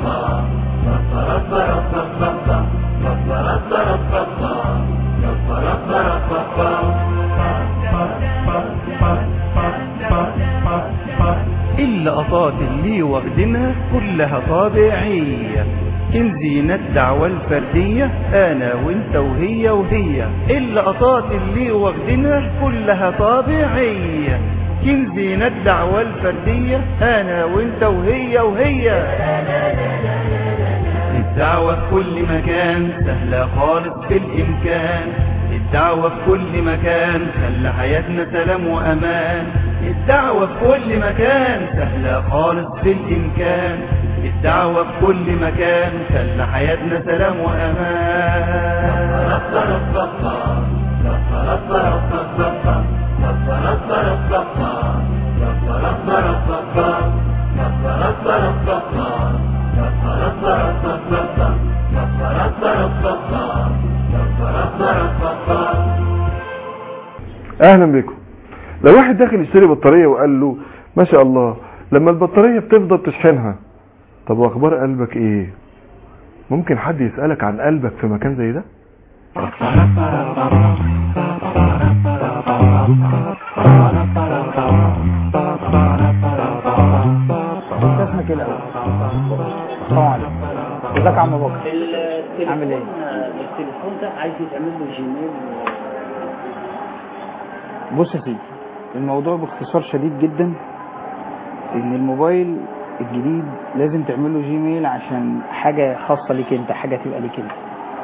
اللقطات اللي واخدينها كلها طابعية كنزينا الدعوة الفردية أنا وانت وهي وهي اللقطات اللي واخدينها كلها طابعية كنزينا الدعوة الفردية أنا وانت وهي وهي الدعوة في كل مكان سهلة خالص بالإمكان الدعوة في كل مكان خلى حياتنا سلام وأمان الدعوة في كل مكان سهلة خالص بالإمكان الدعوة في كل مكان خلى حياتنا سلام وأمان اهلا بكم لو واحد داخل يشتري بطارية وقال له ما شاء الله لما البطارية بتفضل تشحنها طب واخبار قلبك ايه ممكن حد يسألك عن قلبك في مكان زي ده اسمك ايه الاول السلام عليكم ازيك يا عم بكر عامل ايه التليفون ده عايز يتعمل له جيميل بص يا سيدي الموضوع باختصار شديد جدا ان الموبايل الجديد لازم تعمل له جيميل عشان حاجة خاصة ليك انت حاجة تبقى ليك انت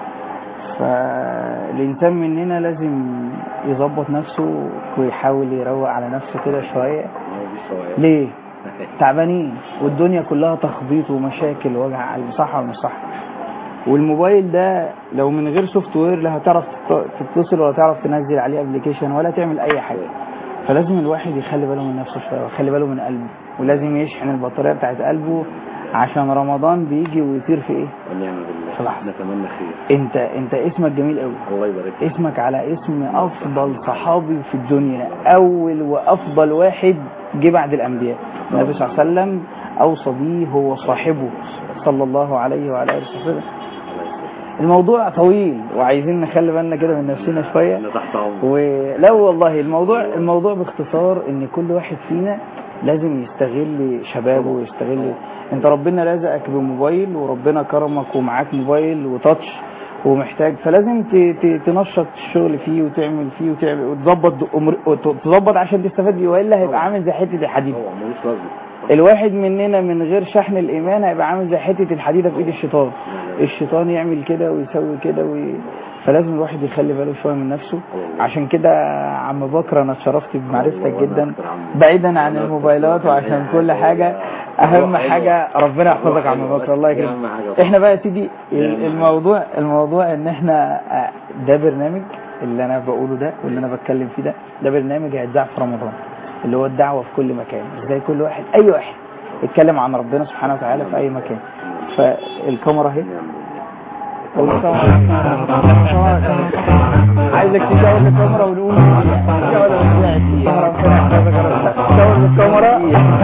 فالإنسان مننا لازم يظبط نفسه ويحاول يروق على نفسه كده شوية ليه؟ تعبانين والدنيا كلها تخبيط ومشاكل ووجع قلب صح ولا مش صح؟ والموبايل ده لو من غير سوفت وير لا هتعرف تت- تتصل ولا تعرف تنزل عليه ابلكيشن ولا تعمل اي حاجه فلازم الواحد يخلي باله من نفسه شويه ويخلي باله من قلبه ولازم يشحن البطاريه بتاعت قلبه عشان رمضان بيجي ويطير في ايه ونعم بالله صلاح. نتمنى خير انت انت اسمك جميل قوي الله يبارك فيك اسمك على اسم افضل صحابي في الدنيا اول وافضل واحد جه بعد الانبياء النبي صلى الله عليه وسلم اوصى بيه هو صاحبه صلى الله عليه وعلى اله وسلم الموضوع طويل وعايزين نخلي بالنا كده من نفسنا شويه انا تحت امرك ولا والله الموضوع الموضوع باختصار ان كل واحد فينا لازم يستغل شبابه ويستغل انت ربنا رزقك بموبايل وربنا كرمك ومعاك موبايل وتاتش ومحتاج فلازم ت- ت- تنشط الشغل فيه وتعمل فيه وتعمل وتظبط أمر- وت- تظبط عشان تستفاد بيه والا هيبقى عامل زي حته الحديد طبعا ملوش لازمه الواحد مننا من غير شحن الايمان هيبقى عامل زي حته الحديده في ايد الشيطان الشيطان يعمل كده ويسوي كده وي... فلازم الواحد يخلي باله شويه من نفسه عشان كده عم بكر انا اتشرفت بمعرفتك جدا بعيدا عن الموبايلات وعشان كل حاجه اهم حاجه ربنا يحفظك يا عم بكر الله يكرمك أهم حاجة. احنا بقى يا سيدي ال- الموضوع الموضوع ان احنا آه، ده برنامج اللي انا بقوله ده واللي انا بتكلم فيه ده ده برنامج هيتذاع في رمضان اللي هو الدعوه في كل مكان ازاي كل واحد اي واحد يتكلم عن ربنا سبحانه وتعالى في اي مكان فالكاميرا اهي عايزك تشاور الكاميرا ونقول تشاور الكاميرا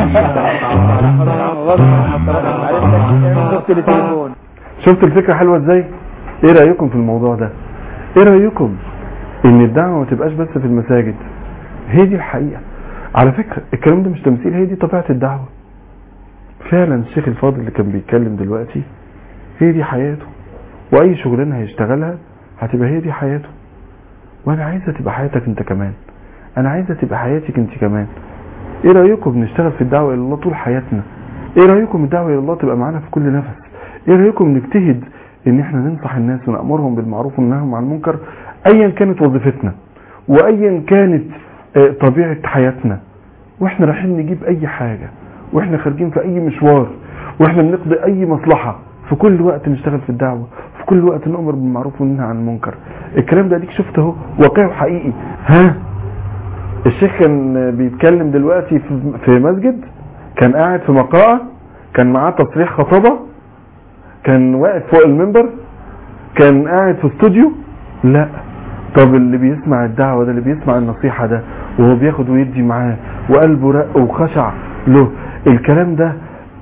شفت التليفون شفت الفكرة حلوة ازاي ايه رأيكم في الموضوع ده ايه رأيكم ان الدعوة ما تبقاش بس في المساجد هي دي الحقيقة على فكرة الكلام ده مش تمثيل هي دي طبيعة الدعوة فعلا الشيخ الفاضل اللي كان بيتكلم دلوقتي هي دي حياته واي شغلانة هيشتغلها هتبقى هي دي حياته وانا عايزة تبقى حياتك انت كمان انا عايزة تبقى حياتك انت كمان ايه رأيكم نشتغل في الدعوة الى الله طول حياتنا ايه رأيكم الدعوة الى الله تبقى معانا في كل نفس ايه رأيكم نجتهد ان احنا ننصح الناس ونأمرهم بالمعروف وننهاهم عن المنكر ايا كانت وظيفتنا وايا كانت آه، طبيعة حياتنا واحنا رايحين نجيب اي حاجة واحنا خارجين في اي مشوار واحنا بنقضي اي مصلحة في كل وقت نشتغل في الدعوة في كل وقت نأمر بالمعروف وننهى عن المنكر الكلام ده اديك شفته اهو واقعي وحقيقي ها الشيخ كان بيتكلم دلوقتي في- في مسجد كان قاعد في مقاعة كان معاه تصريح خطابة كان واقف فوق المنبر كان قاعد في استوديو لا طب اللي بيسمع الدعوة ده اللي بيسمع النصيحة ده وهو بياخد ويدي معاه وقلبه رق وخشع له الكلام ده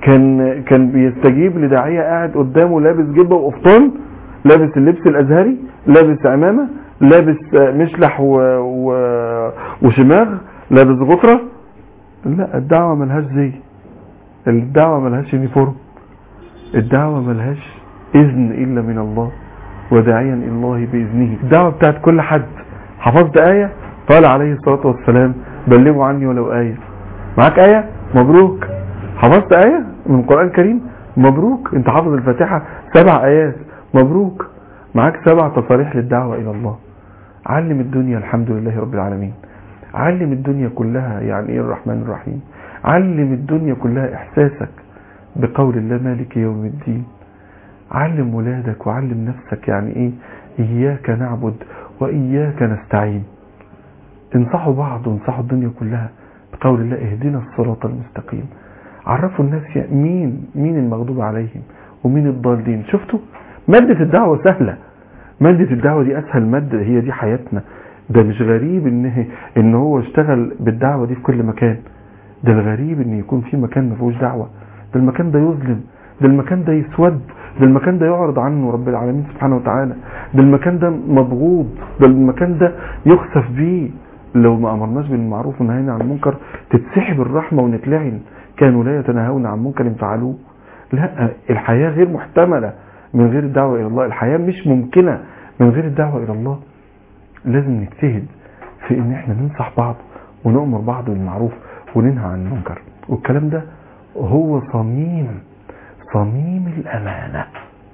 كان كان بيستجيب لداعية قاعد قدامه لابس جبة وقفطان لابس اللبس الازهري لابس عمامة لابس آه، مشلح و... و... وشماغ لابس غطرة لا الدعوة ملهاش زي الدعوة ملهاش يونيفورم الدعوة ملهاش إذن إلا من الله وداعيا إلى الله بإذنه الدعوة بتاعت كل حد حفظت آية قال عليه الصلاة والسلام بلغوا عني ولو آية معاك آية مبروك حفظت آية من القرآن الكريم مبروك انت حافظ الفاتحة سبع آيات مبروك معاك سبع تصاريح للدعوة إلى الله علم الدنيا الحمد لله رب العالمين علم الدنيا كلها يعني ايه الرحمن الرحيم علم الدنيا كلها احساسك بقول الله مالك يوم الدين علم ولادك وعلم نفسك يعني ايه اياك نعبد واياك نستعين انصحوا بعض وانصحوا الدنيا كلها بقول الله اهدنا الصراط المستقيم عرفوا الناس يا- مين مين المغضوب عليهم ومين الضالين شفتوا مادة الدعوة سهلة مادة الدعوة دي اسهل مادة هي دي حياتنا ده مش غريب ان هي- ان هو اشتغل بالدعوة دي في كل مكان ده الغريب ان يكون في مكان ما فيهوش دعوة ده المكان ده يظلم ده المكان ده يسود ده المكان ده يعرض عنه رب العالمين سبحانه وتعالى ده المكان ده مبغوض ده المكان ده يخسف بيه لو ما امرناش بالمعروف ونهينا عن المنكر تتسحب الرحمة ونتلعن كانوا لا يتناهون عن منكر فعلوه لا الحياة غير محتملة من غير الدعوة إلى الله الحياة مش ممكنة من غير الدعوة إلى الله لازم نجتهد في ان احنا ننصح بعض ونؤمر بعض بالمعروف وننهى عن المنكر والكلام ده هو صميم صميم الامانه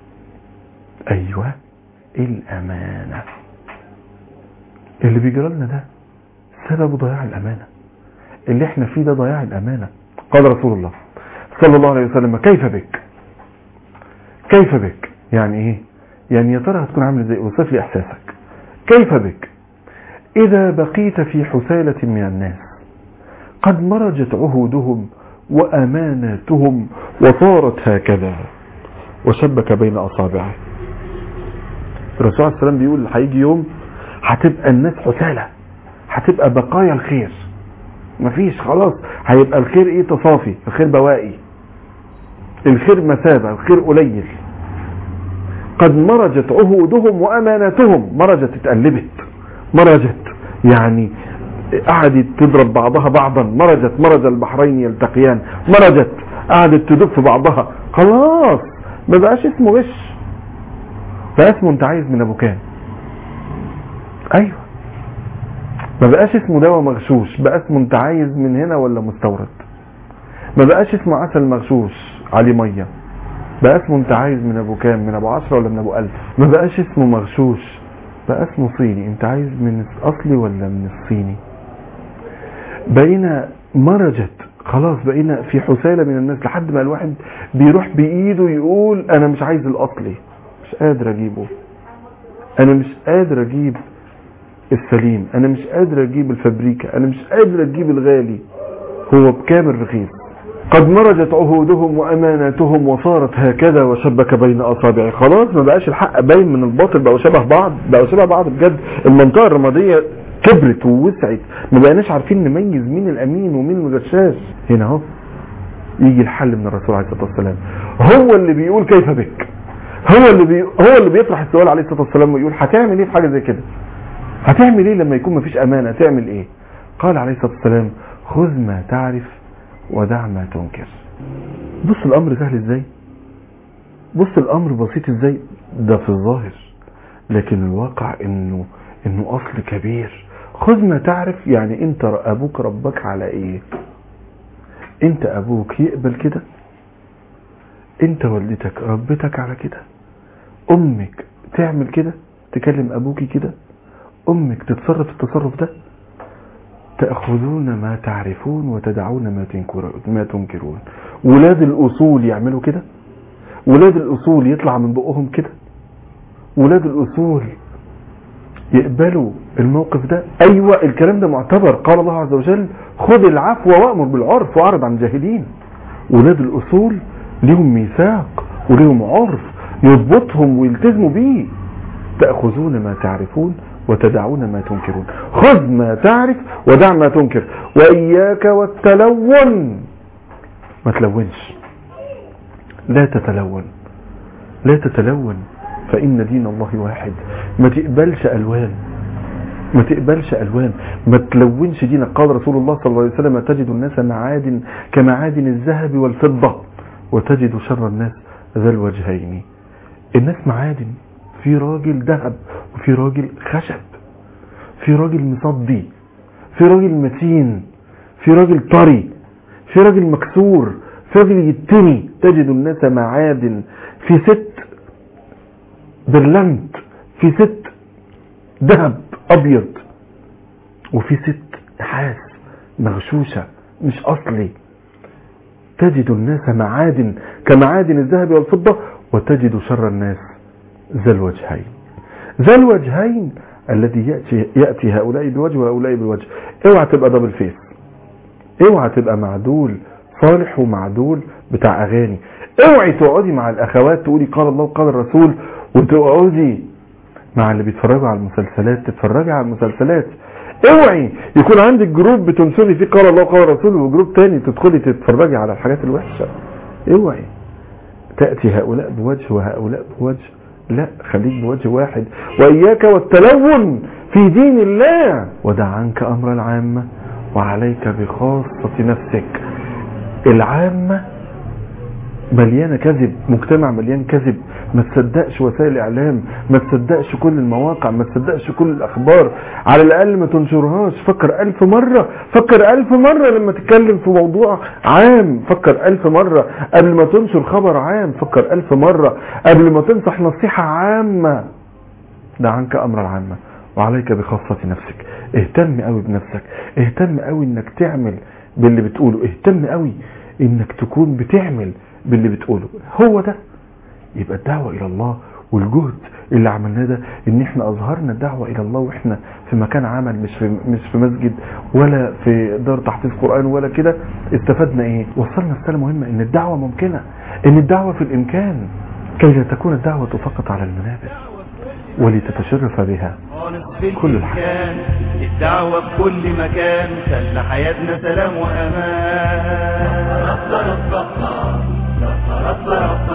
ايوه الامانه اللي بيجرى لنا ده سبب ضياع الامانه اللي احنا فيه ده ضياع الامانه قال رسول الله صلى الله عليه وسلم كيف بك كيف بك يعني ايه يعني يا ترى هتكون عامل ازاي اوصف لي احساسك كيف بك إذا بقيت في حسالة من الناس قد مرجت عهودهم وأماناتهم وصارت هكذا وشبك بين أصابعه الرسول عليه السلام بيقول هيجي يوم هتبقى الناس حسالة هتبقى بقايا الخير مفيش خلاص هيبقى الخير ايه تصافي الخير بوائي الخير مثابة الخير قليل قد مرجت عهودهم واماناتهم مرجت اتقلبت مرجت يعني قعدت تضرب بعضها بعضا مرجت مرج البحرين يلتقيان مرجت قعدت تدب في بعضها خلاص ما بقاش اسمه غش بقى اسمه انت عايز من ابو كام ايوه ما بقاش اسمه دواء مغشوش بقى اسمه انت عايز من هنا ولا مستورد ما بقاش اسمه عسل مغشوش عليه ميه بقى اسمه انت عايز من ابو كام من ابو عشرة ولا من ابو الف ما بقاش اسمه مغشوش بقى اسمه صيني انت عايز من الاصلي ولا من الصيني بقينا مرجت خلاص بقينا في حسالة من الناس لحد ما الواحد بيروح بايده يقول انا مش عايز الاصلي مش قادر اجيبه انا مش قادر اجيب السليم انا مش قادر اجيب الفابريكا انا مش قادر اجيب الغالي هو بكام الرخيص قد مرجت عهودهم واماناتهم وصارت هكذا وشبك بين اصابعه خلاص ما بقاش الحق باين من الباطل بقوا شبه بعض بقوا شبه بعض بجد المنطقه الرماديه كبرت ووسعت ما بقيناش عارفين نميز مين الامين ومين الغشاش هنا اهو يجي الحل من الرسول عليه الصلاه والسلام هو اللي بيقول كيف بك هو اللي بي... هو اللي بيطرح السؤال عليه الصلاه والسلام ويقول هتعمل ايه في حاجه زي كده هتعمل ايه لما يكون مفيش امانه تعمل ايه قال عليه الصلاه والسلام خذ ما تعرف ودع ما تنكر بص الامر سهل ازاي بص الامر بسيط ازاي ده في الظاهر لكن الواقع انه انه اصل كبير خذ ما تعرف يعني انت ابوك ربك على ايه انت ابوك يقبل كده انت والدتك ربتك على كده امك تعمل كده تكلم ابوكي كده امك تتصرف التصرف ده تأخذون ما تعرفون وتدعون ما تنكرون ما تنكرون ولاد الأصول يعملوا كده ولاد الأصول يطلع من بقهم كده ولاد الأصول يقبلوا الموقف ده أيوة الكلام ده معتبر قال الله عز وجل خذ العفو وأمر بالعرف وأعرض عن الجاهلين ولاد الأصول ليهم ميثاق وليهم عرف يضبطهم ويلتزموا بيه تأخذون ما تعرفون وتدعون ما تنكرون خذ ما تعرف ودع ما تنكر وإياك والتلون ما تلونش لا تتلون لا تتلون فإن دين الله واحد ما تقبلش ألوان ما تقبلش ألوان ما تلونش دينك قال رسول الله صلى الله عليه وسلم تجد الناس معادن كمعادن الذهب والفضة وتجد شر الناس ذا الوجهين الناس معادن في راجل ذهب وفي راجل خشب في راجل مصدي في راجل متين في راجل طري في راجل مكسور في راجل يتني تجد الناس معادن في ست برلنت في ست ذهب ابيض وفي ست نحاس مغشوشة مش اصلي تجد الناس معادن كمعادن الذهب والفضة وتجد شر الناس ذا الوجهين ذا الوجهين الذي يأتي, يأتي هؤلاء بوجه وهؤلاء بوجه اوعى تبقى دبل فيس اوعى تبقى معدول صالح ومعدول بتاع اغاني اوعي تقعدي مع الاخوات تقولي قال الله وقال الرسول وتقعدي مع اللي بيتفرجوا على المسلسلات تتفرجي على المسلسلات اوعي يكون عندك جروب بتنشري فيه قال الله وقال الرسول وجروب تاني تدخلي تتفرجي على الحاجات الوحشه اوعي تاتي هؤلاء بوجه وهؤلاء بوجه لا خليك بوجه واحد واياك والتلون في دين الله ودع عنك امر العامه وعليك بخاصه نفسك العامه مليانه كذب مجتمع مليان كذب ما تصدقش وسائل الاعلام ما تصدقش كل المواقع ما تصدقش كل الاخبار على الاقل ما تنشرهاش فكر الف مرة فكر الف مرة لما تتكلم في موضوع عام فكر الف مرة قبل ما تنشر خبر عام فكر الف مرة قبل ما تنصح نصيحة عامة ده عنك امر العامة وعليك بخاصة نفسك اهتم قوي بنفسك اهتم قوي انك تعمل باللي بتقوله اهتم قوي انك تكون بتعمل باللي بتقوله هو ده يبقى الدعوة الى الله والجهد اللي عملناه ده ان احنا اظهرنا الدعوة الى الله واحنا في مكان عمل مش في مش في مسجد ولا في دار تحفيظ قرآن ولا كده استفدنا ايه وصلنا رسالة مهمة ان الدعوة ممكنة ان الدعوة في الامكان كي لا تكون الدعوة فقط على المنابر ولتتشرف بها كل الحياة الدعوة في كل مكان خلى حياتنا سلام وأمان